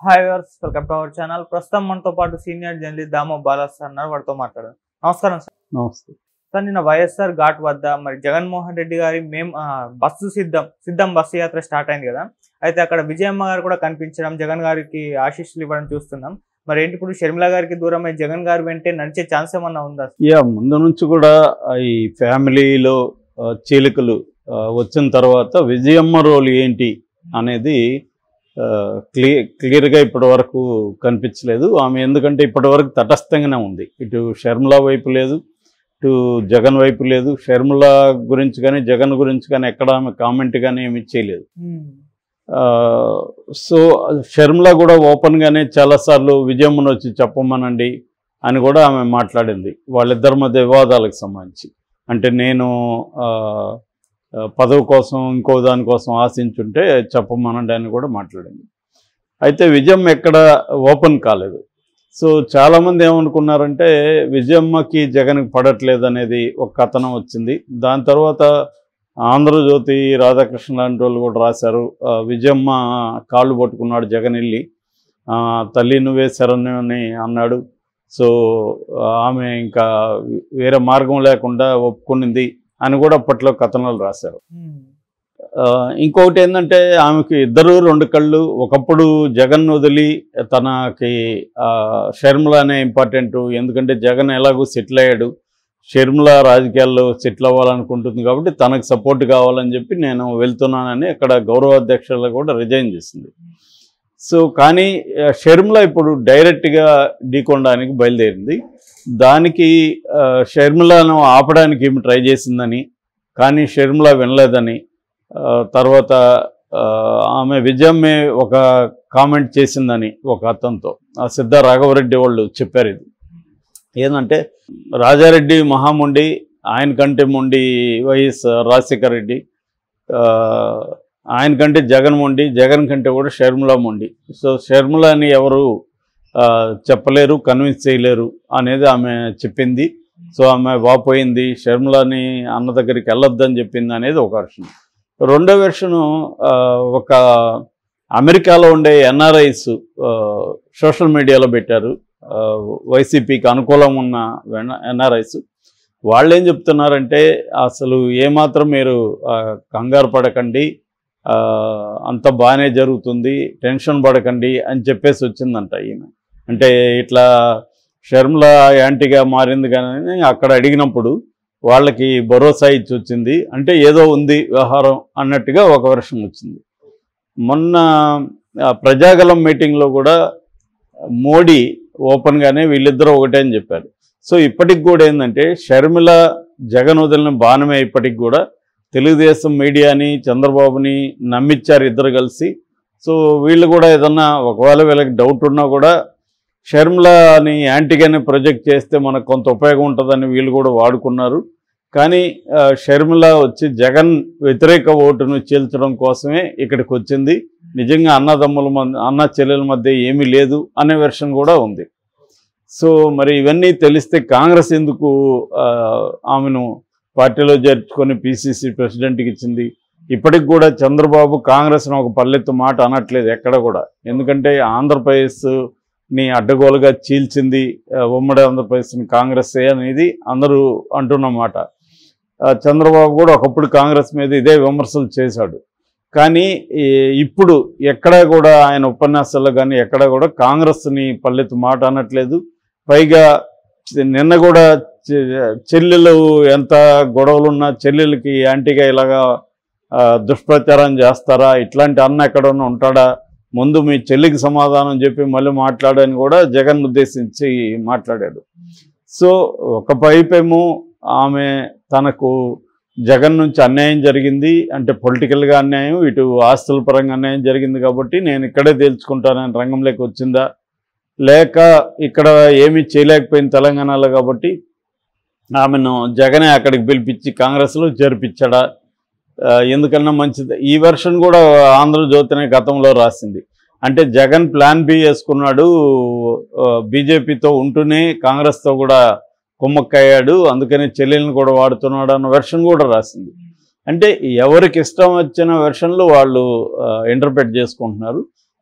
hi వర్స్ welcome to our channel ప్రస్తుతం మనతో పాటు సీనియర్ జర్నలిస్ట్ దామో బాలాస్ సార్ ఉన్నారు వాడితో మాట్లాడారు నమస్కారం సార్ నమస్తే సార్ నిన్న వైఎస్ఆర్ ఘాట్ వద్ద మరి జగన్మోహన్ రెడ్డి గారి మేం ఆ, బస్సు సిద్ధం సిద్ధం బస్సు యాత్ర స్టార్ట్ అయింది కదా అయితే అక్కడ విజయమ్మ గారు కూడా కనిపించడం జగన్ గారికి ఆశీస్సులు ఇవ్వడం చూస్తున్నాం మరి ఏంటి ఇప్పుడు షర్మిల గారికి దూరమై జగన్ గారు వెంటే నడిచే ఛాన్స్ ఏమన్నా ఉందా యా ముందు నుంచి కూడా ఆ, ఈ ఫ్యామిలీలో ఆ, చీలికలు ఆ, వచ్చిన తర్వాత విజయమ్మ రోల్ ఏంటి అనేది క్లియర్ క్లియర్గా ఇప్పటి వరకు కనిపించలేదు ఆమె ఎందుకంటే ఇప్పటి వరకు తటస్థంగానే ఉంది ఇటు షర్మిల వైపు లేదు ఇటు జగన్ వైపు లేదు షర్మిల గురించి కానీ జగన్ గురించి కానీ ఎక్కడ ఆమె కామెంట్ కానీ ఏమి చేయలేదు ఆ, సో షర్మిల కూడా ఓపెన్గానే చాలాసార్లు విజయమ్మను వచ్చి చెప్పమనండి అని కూడా ఆమె మాట్లాడింది వాళ్ళిద్దరి మధ్య వివాదాలకు సంబంధించి అంటే నేను ఆ, ఆ, పదవి కోసం ఇంకో దానికోసం ఆశించుంటే చెప్పమనండి అని కూడా మాట్లాడింది అయితే విజయమ్మ ఎక్కడ ఓపెన్ కాలేదు సో చాలామంది ఏమనుకున్నారంటే విజయమ్మకి జగన్కి పడట్లేదు అనేది ఒక కథనం వచ్చింది దాని తర్వాత ఆంధ్రజ్యోతి రాధాకృష్ణ లాంటి వాళ్ళు కూడా రాశారు ఆ, విజయమ్మ కాళ్ళు పట్టుకున్నాడు జగన్ వెళ్ళి ఆ, తల్లి నువ్వే శరణ్యం అని అన్నాడు సో ఆ, ఆమె ఇంకా వేరే మార్గం లేకుండా ఒప్పుకునింది అని కూడా అప్పట్లో కథనాలు రాశారు ఆ, ఇంకొకటి ఏంటంటే ఆమెకి ఇద్దరు రెండు కళ్ళు ఒకప్పుడు జగన్ వదిలి తనకి ఆ, షర్మిల అనే ఇంపార్టెంట్ ఎందుకంటే జగన్ ఎలాగో సెటిల్ అయ్యాడు షర్మిల రాజకీయాల్లో సెటిల్ అవ్వాలనుకుంటుంది కాబట్టి తనకు సపోర్ట్ కావాలని చెప్పి నేను వెళ్తున్నానని అక్కడ గౌరవాధ్యక్షులు కూడా రిజైన్ చేసింది సో కానీ ఆ, షర్మిల ఇప్పుడు డైరెక్ట్గా ఢీకొనడానికి బయలుదేరింది దానికి ఆ, షర్మిలను ఆపడానికి ఏమి ట్రై చేసిందని కానీ షర్మిల వినలేదని ఆ, తర్వాత ఆ, ఆమె విజయమ్మే ఒక కామెంట్ చేసిందని ఒక అతనితో ఆ సిద్ధ రాఘవరెడ్డి వాళ్ళు చెప్పారు ఇది ఏంటంటే రాజారెడ్డి మహాముండి ఆయన కంటే మొండి వైఎస్ రాజశేఖర రెడ్డి ఆ, ఆయన కంటే జగన్ మొండి జగన్ కంటే కూడా షర్మిల మొండి సో షర్మిలని ఎవరు ఆ, చెప్పలేరు కన్విన్స్ చేయలేరు అనేది ఆమె చెప్పింది సో ఆమె వాపోయింది షర్మిలని అన్న దగ్గరికి వెళ్ళొద్దని చెప్పింది అనేది ఒక వెర్షన్ రెండో వెర్షను ఆ, ఒక అమెరికాలో ఉండే ఎన్ఆర్ఐస్ సోషల్ మీడియాలో పెట్టారు ఆ, వైసీపీకి అనుకూలం ఉన్న ఎన్ఆర్ఐస్ వాళ్ళు ఏం చెప్తున్నారంటే అసలు ఏమాత్రం మీరు ఆ, కంగారు పడకండి ఆ, అంత బాగానే జరుగుతుంది టెన్షన్ పడకండి అని చెప్పేసి వచ్చిందంట ఈమె అంటే ఇట్లా షర్మిల యాంటీగా మారింది కానీ అక్కడ అడిగినప్పుడు వాళ్ళకి భరోసా ఇచ్చి వచ్చింది అంటే ఏదో ఉంది వ్యవహారం అన్నట్టుగా ఒక వర్షం వచ్చింది మొన్న ఆ, ప్రజాగలం మీటింగ్లో కూడా మోడీ ఓపెన్గానే వీళ్ళిద్దరూ ఒకటే అని చెప్పారు సో ఇప్పటికి కూడా ఏంటంటే షర్మిల జగన్ వదిలిన బాణమే ఇప్పటికి కూడా తెలుగుదేశం మీడియాని చంద్రబాబుని నమ్మిచ్చారు ఇద్దరు కలిసి సో వీళ్ళు కూడా ఏదన్నా ఒకవేళ వీళ్ళకి డౌట్ ఉన్నా కూడా షర్మిలని యాంటీగానే ప్రొజెక్ట్ చేస్తే మనకు కొంత ఉపయోగం ఉంటుందని వీళ్ళు కూడా వాడుకున్నారు కానీ ఆ, షర్మిల వచ్చి జగన్ వ్యతిరేక ఓటును చీల్చడం కోసమే ఇక్కడికి వచ్చింది నిజంగా అన్నదమ్ముల మధ్య అన్న చెల్లెల మధ్య ఏమీ లేదు అనే వెర్షన్ కూడా ఉంది సో మరి ఇవన్నీ తెలిస్తే కాంగ్రెస్ ఎందుకు ఆ, ఆమెను పార్టీలో చేర్చుకొని పిసిసి ప్రెసిడెంట్కి ఇచ్చింది ఇప్పటికి కూడా చంద్రబాబు కాంగ్రెస్ను ఒక పల్లెత్తు మాట అనట్లేదు ఎక్కడ కూడా ఎందుకంటే ఆంధ్రప్రదేశ్ని అడ్డగోలుగా చీల్చింది ఆ, ఉమ్మడి ఆంధ్రప్రదేశ్ని కాంగ్రెసే అనేది అందరూ అంటున్నమాట ఆ, చంద్రబాబు కూడా ఒకప్పుడు కాంగ్రెస్ మీద ఇదే విమర్శలు చేశాడు కానీ ఈ ఇప్పుడు ఎక్కడా కూడా ఆయన ఉపన్యాసాల్లో కానీ ఎక్కడా కూడా కాంగ్రెస్ని పల్లెత్తు మాట అనట్లేదు పైగా చె- నిన్న కూడా చె- చెల్లెలు ఎంత గొడవలున్నా చెల్లెలకి యాంటీగా ఇలాగా ఆ, దుష్ప్రచారం చేస్తారా ఇట్లాంటి అన్న ఎక్కడన్నా ఉంటాడా ముందు మీ చెల్లికి సమాధానం చెప్పి మళ్ళీ మాట్లాడని కూడా జగన్ ఉద్దేశించి మాట్లాడాడు సో ఒక వైపేమో ఆమె తనకు జగన్ నుంచి అన్యాయం జరిగింది అంటే పొలిటికల్గా అన్యాయం ఇటు ఆస్తుల పరంగా అన్యాయం జరిగింది కాబట్టి నేను ఇక్కడే తేల్చుకుంటానని రంగంలోకి వచ్చిందా లేక ఇక్కడ ఏమీ చేయలేకపోయింది తెలంగాణలో కాబట్టి ఆమెను జగనే అక్కడికి పిలిపించి కాంగ్రెస్లో చేర్పించాడా ఆ, ఎందుకన్నా మంచిది ఈ వెర్షన్ కూడా ఆంధ్రజ్యోతినే గతంలో రాసింది అంటే జగన్ ప్లాన్ బి వేసుకున్నాడు బీజేపీతో ఉంటూనే కాంగ్రెస్తో కూడా కుమ్మక్కయ్యాడు అందుకని చెల్లెల్ని కూడా వాడుతున్నాడు అన్న వెర్షన్ కూడా రాసింది అంటే ఎవరికి ఇష్టం వచ్చిన వెర్షన్లు వాళ్ళు ఇంటర్ప్రెట్ చేసుకుంటున్నారు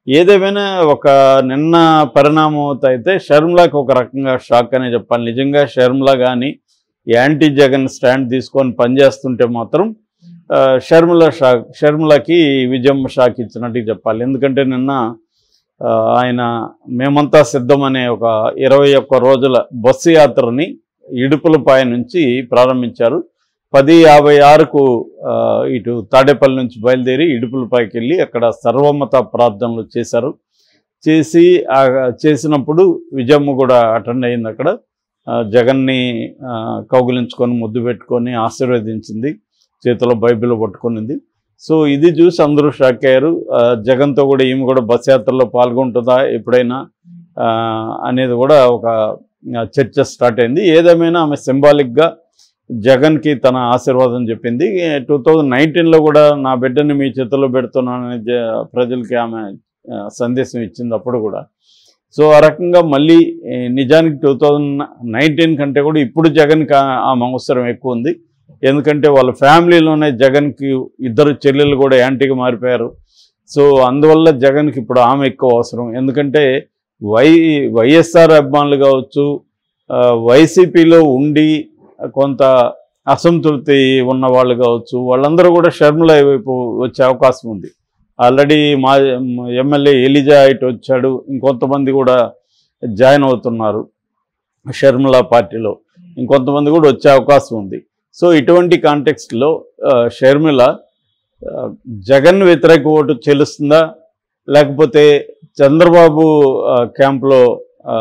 ఏదేమైనా ఒక నిన్న పరిణామం అయితే షర్మిలాకి ఒక రకంగా షాక్ అనే చెప్పాలి నిజంగా షర్మిల కానీ యాంటీ జగన్ స్టాండ్ తీసుకొని పనిచేస్తుంటే మాత్రం ఆ, షర్మిల షాక్ షర్మిలకి విజయమ్మ షాక్ ఇచ్చినట్టు చెప్పాలి ఎందుకంటే నిన్న ఆ, ఆయన మేమంతా సిద్ధం అనే ఒక ఇరవై ఒక్క రోజుల బస్సు యాత్రని ఇడుపులపాయ నుంచి ప్రారంభించారు పది యాభై ఆరుకు ఆ, ఇటు తాడేపల్లి నుంచి బయలుదేరి ఇడుపులపాయకి వెళ్ళి అక్కడ సర్వమత ప్రార్థనలు చేశారు చేసి ఆ చేసినప్పుడు విజయమ్మ కూడా అటెండ్ అయింది అక్కడ ఆ, జగన్ని ఆ, కౌగిలించుకొని ముద్దు పెట్టుకొని ఆశీర్వదించింది చేతిలో బైబిల్ పట్టుకునింది సో ఇది చూసి అందరూ షాక్ అయ్యారు ఆ, జగన్తో కూడా ఈమె కూడా బస్ యాత్రలో పాల్గొంటుందా ఎప్పుడైనా ఆ, అనేది కూడా ఒక ఆ, చర్చ స్టార్ట్ అయింది ఏదేమైనా ఆమె సింబాలిక్గా జగన్కి తన ఆశీర్వాదం చెప్పింది టూ థౌజండ్ నైన్టీన్లో కూడా నా బిడ్డని మీ చేతుల్లో పెడుతున్నానని జ- ప్రజలకి ఆమె ఆ, సందేశం ఇచ్చింది అప్పుడు కూడా సో ఆ రకంగా మళ్ళీ ఏ, నిజానికి టూ థౌజండ్ నైన్టీన్ కంటే కూడా ఇప్పుడు జగన్కి ఆ- ఆమె అవసరం ఎక్కువ ఉంది ఎందుకంటే వాళ్ళ ఫ్యామిలీలోనే జగన్కి ఇద్దరు చెల్లెలు కూడా యాంటీగా మారిపోయారు సో అందువల్ల జగన్కి ఇప్పుడు ఆమె ఎక్కువ అవసరం ఎందుకంటే వై వైఎస్ఆర్ అభిమానులు కావచ్చు ఆ, వైసీపీలో ఉండి కొంత అసంతృప్తి ఉన్న వాళ్ళు కావచ్చు వాళ్ళందరూ కూడా షర్మిల వైపు వచ్చే అవకాశం ఉంది ఆల్రెడీ మా ఎమ్మెల్యే ఎలిజా ఇటు వచ్చాడు ఇంకొంతమంది కూడా జాయిన్ అవుతున్నారు షర్మిల పార్టీలో ఇంకొంతమంది కూడా వచ్చే అవకాశం ఉంది సో ఇటువంటి కాంటెక్స్ట్లో షర్మిల ఆ, జగన్ వ్యతిరేక ఓటు చెల్లుస్తుందా లేకపోతే చంద్రబాబు ఆ, క్యాంప్లో ఆ,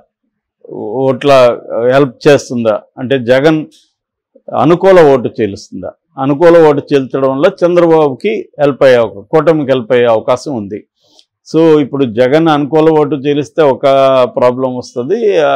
ఓట్ల హెల్ప్ చేస్తుందా అంటే జగన్ అనుకూల ఓటు చెల్లిస్తుందా అనుకూల ఓటు చెల్లించడం వల్ల చంద్రబాబుకి హెల్ప్ అయ్యే అవకా- కూటమికి హెల్ప్ అయ్యే అవకాశం ఉంది సో ఇప్పుడు జగన్ అనుకూల ఓటు చెల్లిస్తే ఒక ప్రాబ్లం వస్తుంది ఆ,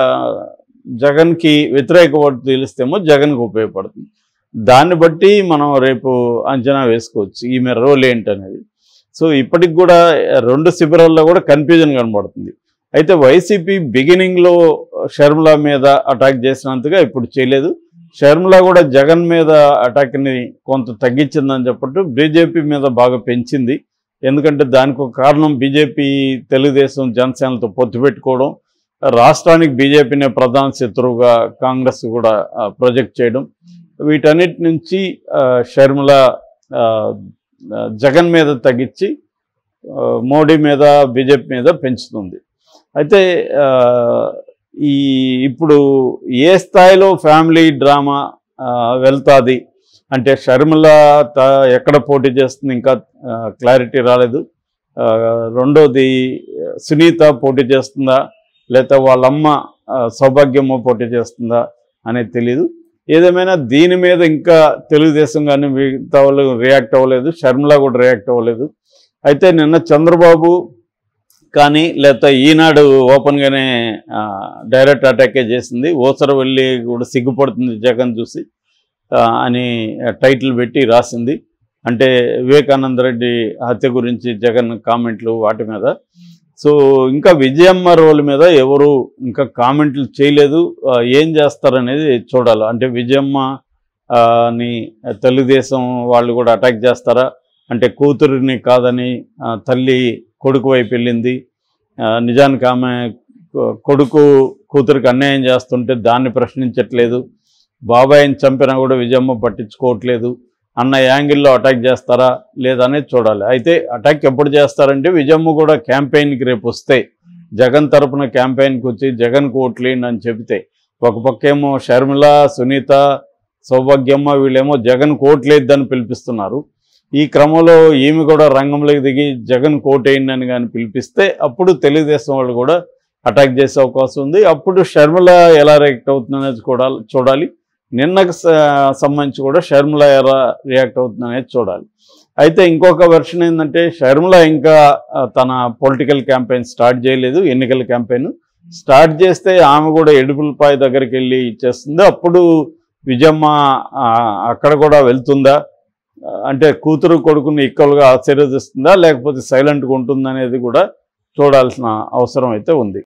జగన్కి వ్యతిరేక ఓటు చెల్లిస్తేమో జగన్కి ఉపయోగపడుతుంది దాన్ని బట్టి మనం రేపు అంచనా వేసుకోవచ్చు ఈమె రోల్ ఏంటనేది సో ఇప్పటికి కూడా రెండు శిబిరాల్లో కూడా కన్ఫ్యూజన్ కనబడుతుంది అయితే వైసీపీ బిగినింగ్లో షర్మిల మీద అటాక్ చేసినంతగా ఇప్పుడు చేయలేదు షర్మిల కూడా జగన్ మీద అటాక్ని కొంత తగ్గించిందని చెప్పట్టు బీజేపీ మీద బాగా పెంచింది ఎందుకంటే దానికి ఒక కారణం బీజేపీ తెలుగుదేశం జనసేనలతో పొత్తు పెట్టుకోవడం రాష్ట్రానికి బీజేపీనే ప్రధాన శత్రువుగా కాంగ్రెస్ కూడా ఆ, ప్రొజెక్ట్ చేయడం వీటన్నిటి నుంచి ఆ, షర్మిల ఆ, ఆ, జగన్ మీద తగ్గించి ఆ, మోడీ మీద బీజేపీ మీద పెంచుతుంది అయితే ఆ, ఈ ఇప్పుడు ఏ స్థాయిలో ఫ్యామిలీ డ్రామా వెళ్తుంది అంటే షర్మిల త ఎక్కడ పోటీ చేస్తుంది ఇంకా క్లారిటీ రాలేదు ఆ, రెండోది సునీత పోటీ చేస్తుందా లేకపోతే వాళ్ళమ్మ ఆ, సౌభాగ్యమ్మ పోటీ చేస్తుందా అనేది తెలియదు ఏదేమైనా దీని మీద ఇంకా తెలుగుదేశం కానీ మిగతా వాళ్ళు రియాక్ట్ అవ్వలేదు షర్మిల కూడా రియాక్ట్ అవ్వలేదు అయితే నిన్న చంద్రబాబు కానీ లేకపోతే ఈనాడు ఓపెన్గానే ఆ, డైరెక్ట్ అటాకే చేసింది ఓసర వెళ్ళి కూడా సిగ్గుపడుతుంది జగన్ చూసి ఆ, అని టైటిల్ పెట్టి రాసింది అంటే వివేకానంద రెడ్డి హత్య గురించి జగన్ కామెంట్లు వాటి మీద సో ఇంకా విజయమ్మ రోల్ మీద ఎవరు ఇంకా కామెంట్లు చేయలేదు ఆ, ఏం చేస్తారనేది చూడాలి అంటే విజయమ్మ ఆ, ని తెలుగుదేశం వాళ్ళు కూడా అటాక్ చేస్తారా అంటే కూతురిని కాదని ఆ, తల్లి కొడుకు వైపు వెళ్ళింది ఆ, నిజానికి ఆమె కొ- కొడుకు కూతురికి అన్యాయం చేస్తుంటే దాన్ని ప్రశ్నించట్లేదు బాబాయిని చంపినా కూడా విజయమ్మ పట్టించుకోవట్లేదు అన్న యాంగిల్లో అటాక్ చేస్తారా లేదనేది చూడాలి అయితే అటాక్ ఎప్పుడు చేస్తారంటే విజయమ్మ కూడా క్యాంపెయిన్కి రేపు వస్తే జగన్ తరపున క్యాంపెయిన్కి వచ్చి జగన్కి ఓట్లేయండి అని చెబితే ఒక పక్కేమో షర్మిల సునీత సౌభాగ్యమ్మ వీళ్ళేమో జగన్ ఓట్లేద్దని పిలిపిస్తున్నారు ఈ క్రమంలో ఈమె కూడా రంగంలోకి దిగి జగన్ కోటేయండి అని కానీ పిలిపిస్తే అప్పుడు తెలుగుదేశం వాళ్ళు కూడా అటాక్ చేసే అవకాశం ఉంది అప్పుడు షర్మిల ఎలా రియాక్ట్ అవుతుందనేది చూడాలి చూడాలి నిన్నకు స- సంబంధించి కూడా షర్మిల ఎలా రియాక్ట్ అవుతుందనేది చూడాలి అయితే ఇంకొక వెర్షన్ ఏంటంటే షర్మిల ఇంకా ఆ, తన పొలిటికల్ క్యాంపెయిన్ స్టార్ట్ చేయలేదు ఎన్నికల క్యాంపెయిన్ స్టార్ట్ చేస్తే ఆమె కూడా ఎడుపులపాయ దగ్గరికి వెళ్ళి ఇచ్చేస్తుంది అప్పుడు విజయమ్మ ఆ, అక్కడ కూడా వెళ్తుందా ఆ, అంటే కూతురు కొడుకుని ఈక్వల్గా ఆశీర్వదిస్తుందా లేకపోతే సైలెంట్గా ఉంటుందా అనేది కూడా చూడాల్సిన అవసరం అయితే ఉంది